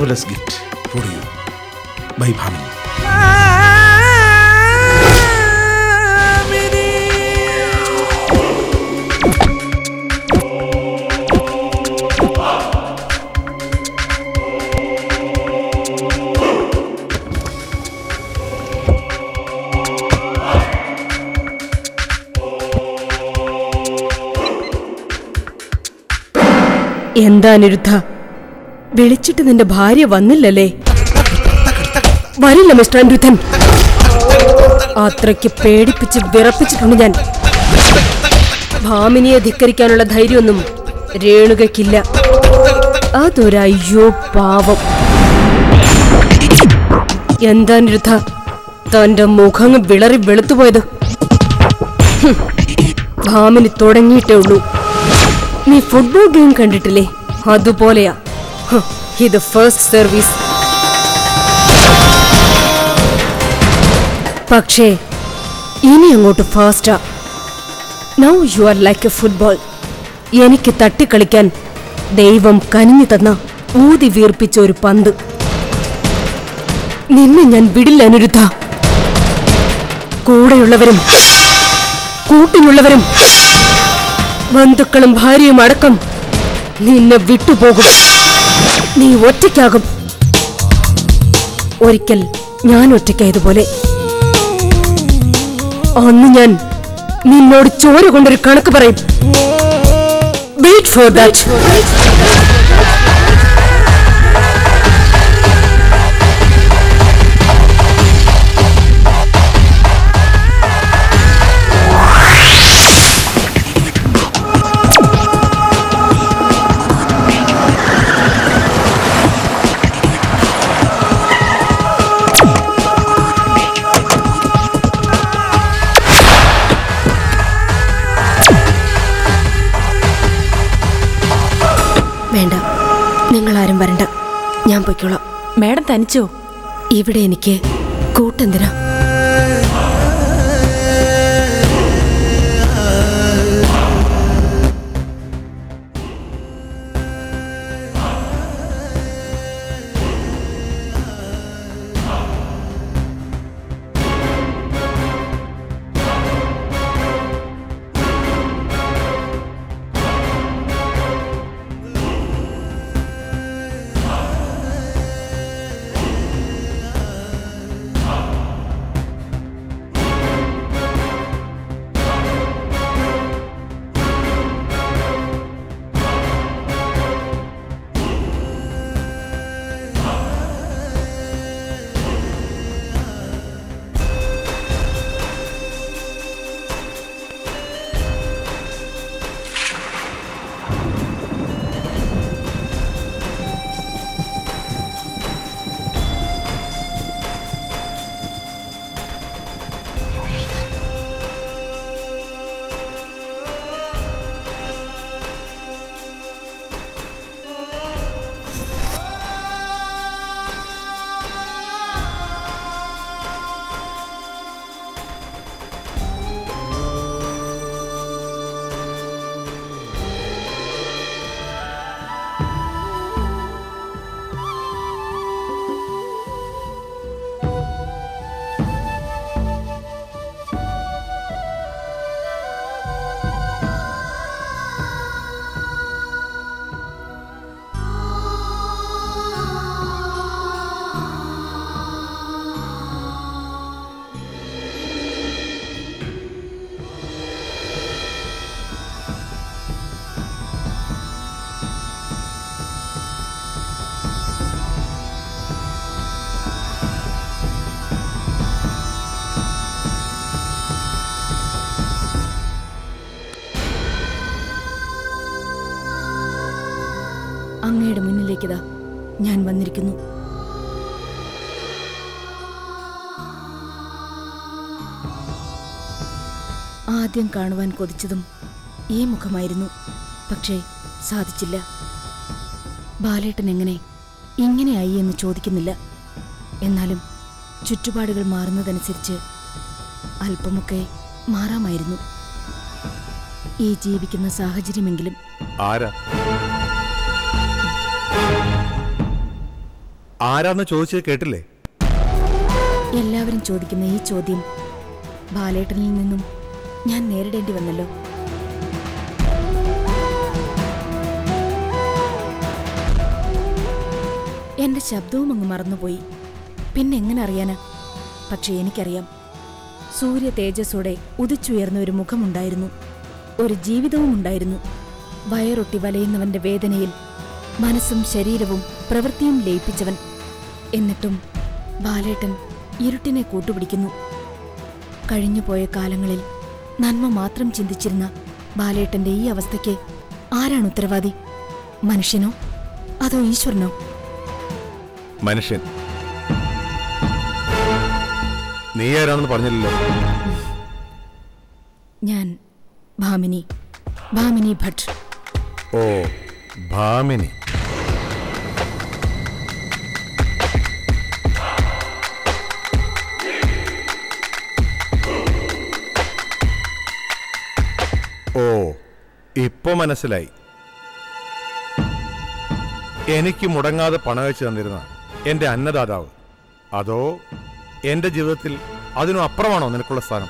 Marvellous gift for you by Bhamini എന്താ അനിരുദ്ധ വിളിച്ചിട്ട് നിന്റെ ഭാര്യ വന്നില്ലല്ലേ വരില്ല മിസ്റ്റർ അനിരുദ്ധൻ അത്രയ്ക്ക് പേടിപ്പിച്ച് വിറപ്പിച്ചിട്ടുണ്ട് ഞാൻ ഭാമിനിയെ ധിക്കരിക്കാനുള്ള ധൈര്യമൊന്നും രേണുകയ്ക്കില്ല അതൊരയ്യോ പാവം എന്താ അനിരുദ്ധ തന്റെ മുഖം വിളറി വെളുത്തുപോയത് ഹും, ഭാമിനി തുടങ്ങിയിട്ടേ ഉള്ളൂ നീ ഫുട്ബോൾ ഗെയിം കണ്ടിട്ടില്ലേ അതുപോലെയാ ഹ്, ഇത് ഫസ്റ്റ് സർവീസ് പക്ഷേ ഇനി അങ്ങോട്ട് ഫാസ്റ്റാ now you are like a football എനിക്ക് തട്ടിക്കളിക്കാൻ ദൈവം കനിഞ്ഞു തന്ന ഊതി വീർപ്പിച്ച ഒരു പന്ത് നിന്നെ ഞാൻ വിടില്ല അനുരുദ്ധ കൂടെയുള്ളവരും കൂട്ടിനുള്ളവരും ബന്ധുക്കളും ഭാര്യയും അടക്കം നിന്നെ വിട്ടുപോകും നീ ഒറ്റയ്ക്കാകും ഒരിക്കൽ ഞാൻ ഒറ്റയ്ക്കായതുപോലെ അന്ന് ഞാൻ നിന്നോട് ചോര കൊണ്ടൊരു കണക്ക് പറയും വെയിറ്റ് ഫോർ ദാറ്റ് വേണ്ട നിങ്ങൾ ആരും വരണ്ട ഞാൻ പൊയ്ക്കോളാം മാഡം തനിച്ചോ ഇവിടെ എനിക്ക് കൂട്ടെന്തിനാ അങ്ങയുടെ മുന്നിലേക്കിതാ ഞാൻ വന്നിരിക്കുന്നു ആദ്യം കാണുവാൻ കൊതിച്ചതും ഈ മുഖമായിരുന്നു പക്ഷേ സാധിച്ചില്ല ബാലേട്ടൻ എങ്ങനെ ഇങ്ങനെയായി എന്ന് ചോദിക്കുന്നില്ല എന്നാലും ചുറ്റുപാടുകൾ മാറുന്നതനുസരിച്ച് അല്പമൊക്കെ മാറാമായിരുന്നു ഈ ജീവിക്കുന്ന സാഹചര്യമെങ്കിലും ആരാ ആരാന്ന് ചോദിച്ചത് കേട്ടില്ലേ എല്ലാവരും ചോദിക്കുന്ന ഈ ചോദ്യം ബാലേട്ടനിൽ നിന്നും ഞാൻ നേരിടേണ്ടി വന്നല്ലോ എന്റെ ശബ്ദവും അങ്ങ് മറന്നുപോയി പിന്നെ എങ്ങനെ അറിയാനാ പക്ഷെ എനിക്കറിയാം സൂര്യ തേജസ്സോടെ ഉദിച്ചുയർന്ന ഒരു മുഖമുണ്ടായിരുന്നു ഒരു ജീവിതവും ഉണ്ടായിരുന്നു വയറൊട്ടി വലയുന്നവന്റെ വേദനയിൽ മനസ്സും ശരീരവും പ്രവൃത്തിയും ലയിപ്പിച്ചവൻ എന്നിട്ടും ബാലേട്ടൻ ഇരുട്ടിനെ കൂട്ടുപിടിക്കുന്നു കഴിഞ്ഞുപോയ കാലങ്ങളിൽ നന്മ മാത്രം ചിന്തിച്ചിരുന്ന ബാലേട്ടന്റെ ഈ അവസ്ഥയ്ക്ക് ആരാണ് ഉത്തരവാദി മനുഷ്യനോ അതോ ഈശ്വരനോ മനുഷ്യൻ നീ ആരാണെന്ന് പറഞ്ഞില്ലല്ലോ ഞാൻ ഭാമിനി ഭാമിനി ഭട്ട് ഓ ഭാമിനി ഓ ഇപ്പൊ മനസ്സിലായി എനിക്ക് മുടങ്ങാതെ പണമയച്ചു തന്നിരുന്ന എന്റെ അന്നദാതാവ് അതോ എന്റെ ജീവിതത്തിൽ അതിനും അപ്പുറമാണോ നിനക്കുള്ള സ്ഥാനം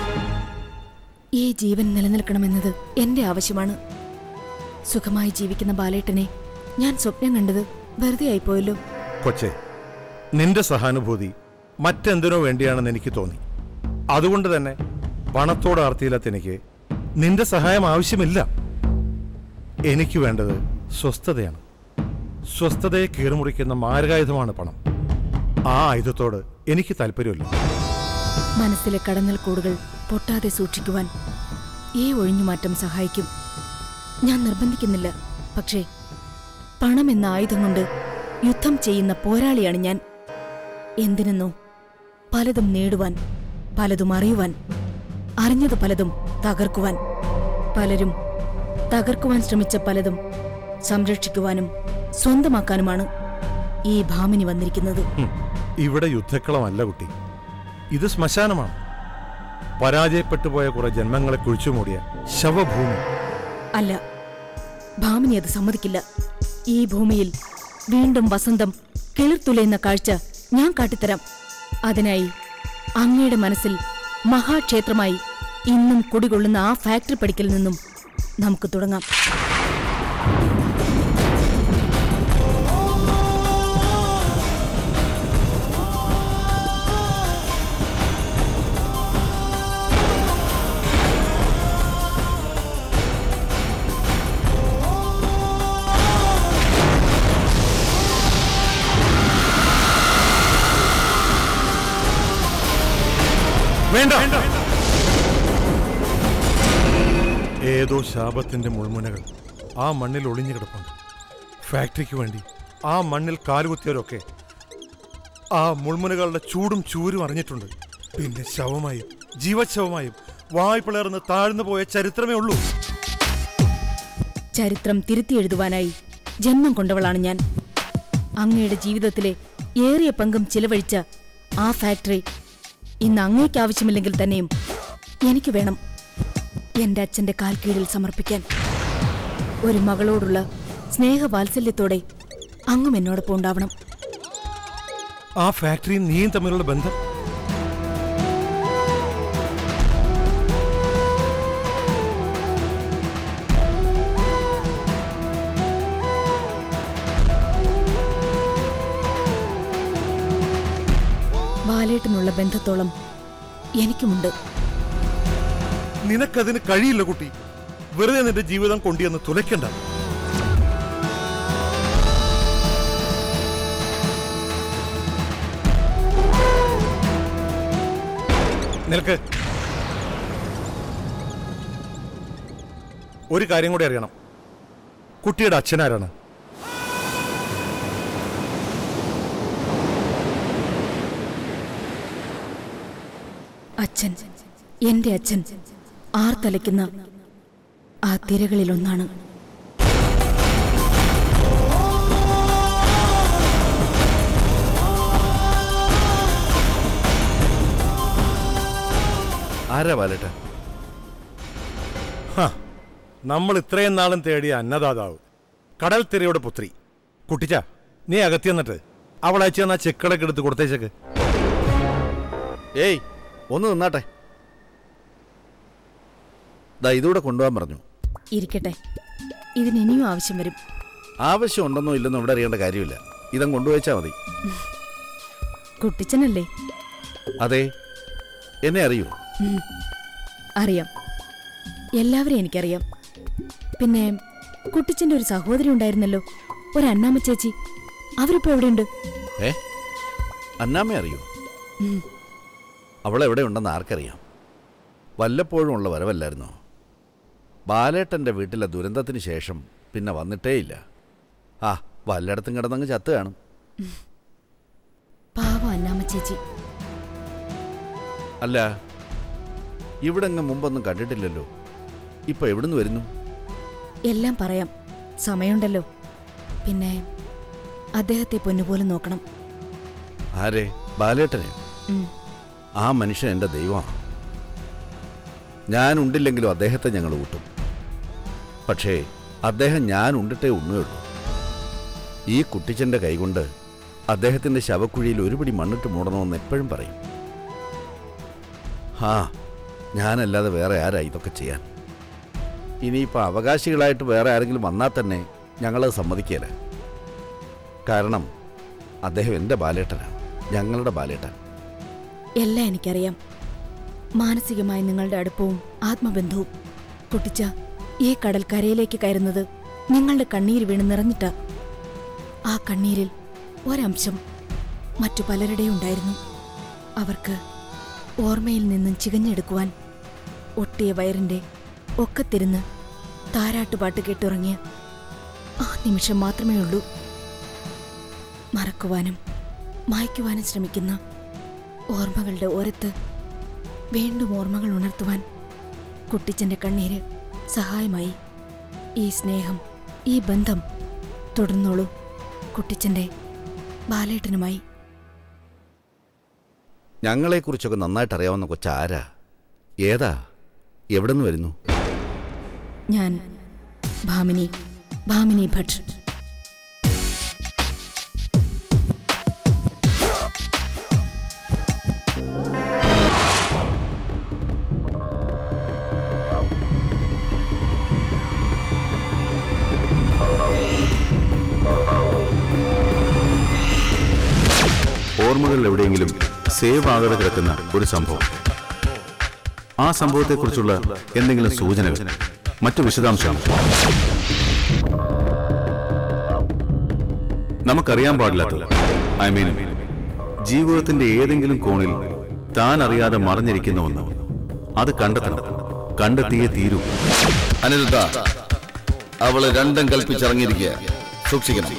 ഈ ജീവൻ നിലനിൽക്കണമെന്നത് എന്റെ ആവശ്യമാണ് സുഖമായി ജീവിക്കുന്ന ബാലേട്ടനെ ഞാൻ സ്വപ്നം കണ്ടത് വെറുതെ ആയിപ്പോയല്ലോ കൊച്ചെ നിന്റെ സഹാനുഭൂതി മറ്റെന്തിനോ വേണ്ടിയാണെന്ന് എനിക്ക് തോന്നി അതുകൊണ്ട് തന്നെ പണത്തോട് ആർത്തിയില്ലാത്ത എനിക്ക് നിന്റെ സഹായം ആവശ്യമില്ല എനിക്ക് വേണ്ടത് സ്വസ്ഥതയാണ് സ്വസ്ഥതയെ കീറുമുറിക്കുന്ന മാരകായുധമാണ് പണം ആ ആയുധത്തോട് എനിക്ക് താല്പര്യമില്ല മനസ്സിലെ കടന്നൽ കൂടുകൾ പൊട്ടാതെ സൂക്ഷിക്കുവാൻ ഈ ഒഴിഞ്ഞുമാറ്റം സഹായിക്കും ഞാൻ നിർബന്ധിക്കുന്നില്ല പക്ഷേ പണം എന്ന ആയുധം കൊണ്ട് യുദ്ധം ചെയ്യുന്ന പോരാളിയാണ് ഞാൻ എന്തിനെന്നോ പലതും നേടുവാൻ പലതും അറിയുവാൻ അറിഞ്ഞത് പലതും തകർക്കുവാൻ പലരും തകർക്കുവാൻ ശ്രമിച്ച പലതും സംരക്ഷിക്കുവാനും സ്വന്തമാക്കാനുമാണ് ഈ ഭാമിനി വന്നിരിക്കുന്നത് ഹും, ഇവിടെ യുദ്ധക്കളമല്ല കുട്ടി ഇത് ശ്മശാനമാണ് പരാജയപ്പെട്ടുപോയ കുറെ ജന്മങ്ങളെ കുഴിച്ചുമൂടിയ ശവഭൂമി അല്ല ഭാമിനി അത് സമ്മതിക്കില്ല ഈ ഭൂമിയിൽ വീണ്ടും വസന്തം കിളിർത്തുലയുന്ന കാഴ്ച ഞാൻ കാട്ടിത്തരാം അതിനായി അങ്ങയുടെ മനസ്സിൽ മഹാക്ഷേത്രമായി ഇന്നും കുടികൊള്ളുന്ന ആ ഫാക്ടറി പടിക്കൽ നിന്നും നമുക്ക് തുടങ്ങാം വേണ്ട ഏതോ ശാപത്തിന്റെ മുൾമുനകൾ ആ മണ്ണിൽ ഒളിഞ്ഞു കിടപ്പുണ്ട് ഫാക്ടറിക്ക് വേണ്ടി ആ മണ്ണിൽ കാലുകുത്തിയവരൊക്കെ ആ മുൾമുനകളുടെ ചൂടും ചൂരും അറിഞ്ഞിട്ടുണ്ട് പിന്നെ ശവമായും ജീവശവമായും വായ് പിളർന്ന് താഴ്ന്നു പോയ ചരിത്രമേ ഉള്ളൂ ചരിത്രം തിരുത്തി എഴുതുവാനായി ജന്മം കൊണ്ടവളാണ് ഞാൻ അങ്ങയുടെ ജീവിതത്തിലെ ഏറിയ പങ്കും ചിലവഴിച്ച ആ ഫാക്ടറി ഇന്ന് അങ്ങേക്ക് ആവശ്യമില്ലെങ്കിൽ തന്നെയും എനിക്ക് വേണം എന്റെ അച്ഛന്റെ കാൽ കീഴിൽ സമർപ്പിക്കാൻ ഒരു മകളോടുള്ള സ്നേഹവാത്സല്യത്തോടെ അങ്ങും എന്നോടൊപ്പം ഉണ്ടാവണം ആ ഫാക്ടറിയും നീയും തമ്മിലുള്ള ബന്ധം ബാലേട്ടനുള്ള ബന്ധത്തോളം എനിക്കുമുണ്ട് നിനക്കതിന് കഴിയില്ല കുട്ടി വെറുതെ നിന്റെ ജീവിതം കൊണ്ടുവന്ന് തുലയ്ക്കണ്ട നിനക്ക് ഒരു കാര്യം കൂടി അറിയണം കുട്ടിയുടെ അച്ഛനാരാണ് അച്ഛൻ എന്റെ അച്ഛൻ ആർത്തലയ്ക്കുന്ന ആ തിരകളിലൊന്നാണ് ആരാ ബാലേട്ട നമ്മൾ ഇത്രയും നാളും തേടിയ അന്നദാതാവ് കടൽ തിരയുടെ പുത്രി കുട്ടിച്ച നീ അകത്തി എന്നിട്ട് അവൾ അയച്ചു തന്ന ചെക്കുകളൊക്കെ എടുത്ത് കൊടുത്തേച്ചേക്ക് ഏയ് ഒന്ന് നിന്നാട്ടെ ദാ ഇതുകൂടെ കൊണ്ടുപോകാൻ പറഞ്ഞു ഇരിക്കട്ടെ ഇതിന് ഇനിയും ആവശ്യം വരും ആവശ്യമുണ്ടെന്നോ ഇല്ലെന്നോ ഇവിടെ അറിയേണ്ട കാര്യമില്ല ഇതം കൊണ്ടുവച്ചാൽ മതി കുട്ടിച്ചനല്ലേ അതെ എന്നെ അറിയൂ അറിയാം എല്ലാവരെയും എനിക്കറിയാം പിന്നെ കുട്ടിച്ചന്റെ ഒരു സഹോദരി ഉണ്ടായിരുന്നല്ലോ ഒരു അന്നാമ്മ ചേച്ചി അവരിപ്പോ എവിടെയുണ്ട് ഏ അന്നാമ്മ അറിയൂ അവൾ എവിടെ ഉണ്ടെന്ന് ആർക്കറിയാം വല്ലപ്പോഴും ഉള്ള വരവല്ലായിരുന്നോ ബാലേട്ടൻ്റെ വീട്ടിലെ ദുരന്തത്തിന് ശേഷം പിന്നെ വന്നിട്ടേയില്ല ആ വല്ലയിടത്തും കിടന്നങ്ങ് ചത്ത് കാണും പാവ അന്നാമ്മ ചേച്ചി അല്ല ഇവിടെ അങ്ങ് മുമ്പൊന്നും കണ്ടിട്ടില്ലല്ലോ ഇപ്പൊ എവിടുന്ന് വരുന്നു എല്ലാം പറയാം സമയമുണ്ടല്ലോ പിന്നെ അദ്ദേഹത്തെ പൊന്നുപോലെ നോക്കണം ആരെ ബാലേട്ടനെ ഉം. ആ മനുഷ്യൻ എൻ്റെ ദൈവമാണ് ഞാൻ ഉണ്ടില്ലെങ്കിലും അദ്ദേഹത്തെ ഞങ്ങൾ കൂട്ടും പക്ഷേ അദ്ദേഹം ഞാൻ ഉണ്ടിട്ടേ ഉണ്ണുകയുള്ളൂ ഈ കുട്ടിച്ചൻ്റെ കൈകൊണ്ട് അദ്ദേഹത്തിൻ്റെ ശവക്കുഴിയിൽ ഒരു പിടി മണ്ണിട്ട് മൂടണമെന്ന് എപ്പോഴും പറയും ആ ഞാനല്ലാതെ വേറെ ആരാ ഇതൊക്കെ ചെയ്യാൻ ഇനിയിപ്പോൾ അവകാശികളായിട്ട് വേറെ ആരെങ്കിലും വന്നാൽ തന്നെ ഞങ്ങളത് സമ്മതിക്കുകയില്ല കാരണം അദ്ദേഹം എൻ്റെ ബാലേട്ടനാണ് ഞങ്ങളുടെ ബാലേട്ടൻ എല്ലാം എനിക്കറിയാം മാനസികമായി നിങ്ങളുടെ അടുപ്പവും ആത്മബന്ധവും കുട്ടിച്ച ഈ കടൽക്കരയിലേക്ക് കയറുന്നത് നിങ്ങളുടെ കണ്ണീര് വീണ് നിറഞ്ഞിട്ട ആ കണ്ണീരിൽ ഒരംശം മറ്റു പലരുടെയും ഉണ്ടായിരുന്നു അവർക്ക് ഓർമ്മയിൽ നിന്നും ചികഞ്ഞെടുക്കുവാൻ ഒട്ടിയ വയറിന്റെ ഒക്കത്തിരുന്ന് താരാട്ടുപാട്ട് കേട്ടുറങ്ങിയ ആ നിമിഷം മാത്രമേ ഉള്ളൂ മറക്കുവാനും മായ്ക്കുവാനും ശ്രമിക്കുന്ന ഓർമ്മകളുടെ ഓരത്ത് വീണ്ടും ഓർമ്മകൾ ഉണർത്തുവാൻ കുട്ടിച്ചന്റെ കണ്ണീര് സഹായമായി ഈ സ്നേഹം ഈ ബന്ധം തുടർന്നോളൂ കുട്ടിച്ചന്റെ ബാലേട്ടനുമായി ഞങ്ങളെക്കുറിച്ചൊക്കെ നന്നായിട്ട് അറിയാവുന്ന കൊച്ചാരാ ഏതാ എവിടെ നിന്ന് വരുന്നു ഞാൻ ഭാമിനി ഭാമിനി ഭട്ട് ഓർമ്മകളിൽ എവിടെയെങ്കിലും സേവ് ആകാതെ കിടക്കുന്ന ഒരു സംഭവം ആ സംഭവത്തെക്കുറിച്ചുള്ള എന്തെങ്കിലും സൂചനകൾ മറ്റു വിശദാംശങ്ങൾ നമുക്കറിയാൻ പാടില്ലാത്തത് ഐ മീൻ ജീവിതത്തിന്റെ ഏതെങ്കിലും കോണിൽ താൻ അറിയാതെ മറഞ്ഞിരിക്കുന്ന ഒന്ന് അത് കണ്ടെത്തണം കണ്ടെത്തിയേ തീരൂ അനിരുദ്ധ അവള് രണ്ടും കൽപ്പിച്ചിറങ്ങിയിരിക്കുക സൂക്ഷിക്കണം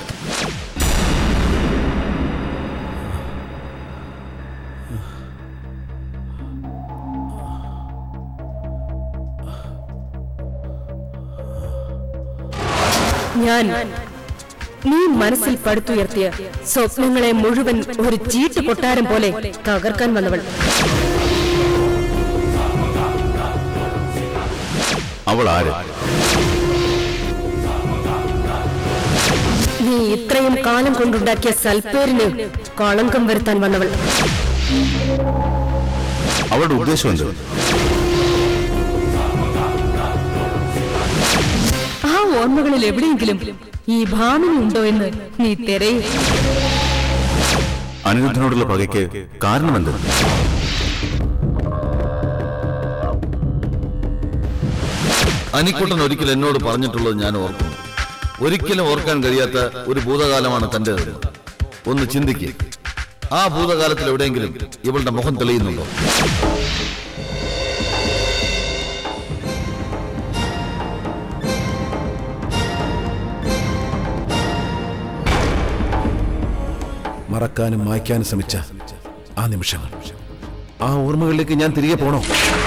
ഞാൻ നീ മനസ്സിൽ പടുത്തുയർത്തിയ സ്വപ്നങ്ങളെ മുഴുവൻ ഒരു ചീട്ട് കൊട്ടാരം പോലെ തകർക്കാൻ വന്നവൾ അവൾ ആര് നീ ഇത്രയും കാലം കൊണ്ടുണ്ടാക്കിയ സൽപ്പേരിന് കളങ്കം വരുത്താൻ വന്നവൾ അവളുടെ ഉദ്ദേശം എന്ത് ആ ഓർമ്മകളിൽ എവിടെയെങ്കിലും ഈ ഭാമിനി ഉണ്ടോ എന്ന് നീ തിരയും അനിരുദ്ധനോടുള്ള പകയ്ക്ക് കാരണമെന്ത് അനിക്കുട്ടൻ ഒരിക്കൽ എന്നോട് പറഞ്ഞിട്ടുള്ളത് ഞാൻ ഓർക്കുന്നു ഒരിക്കലും ഓർക്കാൻ കഴിയാത്ത ഒരു ഭൂതകാലമാണ് തന്റെ ഒന്ന് ചിന്തിക്കുക ആ ഭൂതകാലത്തിൽ എവിടെയെങ്കിലും ഇവളുടെ മുഖം തെളിയുന്നുണ്ടോ മറക്കാനും മായ്ക്കാനും ശ്രമിച്ച ആ നിമിഷങ്ങൾ ആ ഓർമ്മകളിലേക്ക് ഞാൻ തിരികെ പോണോ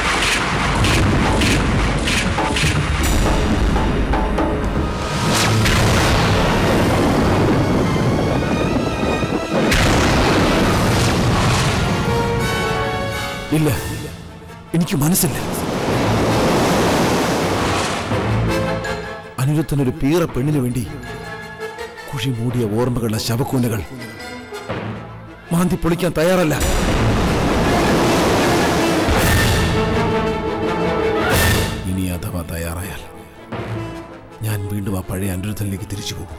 ഇല്ല എനിക്ക് മനസ്സില്ല അനിരുദ്ധനൊരു പീറ പെണ്ണിനു വേണ്ടി കുഴി മൂടിയ ഓർമ്മകളുടെ ശവക്കൂനകൾ മാന്തി പൊളിക്കാൻ തയ്യാറല്ല ഇനി അഥവാ തയ്യാറായാൽ ഞാൻ വീണ്ടും ആ പഴയ അനിരുദ്ധനിലേക്ക് തിരിച്ചു പോകും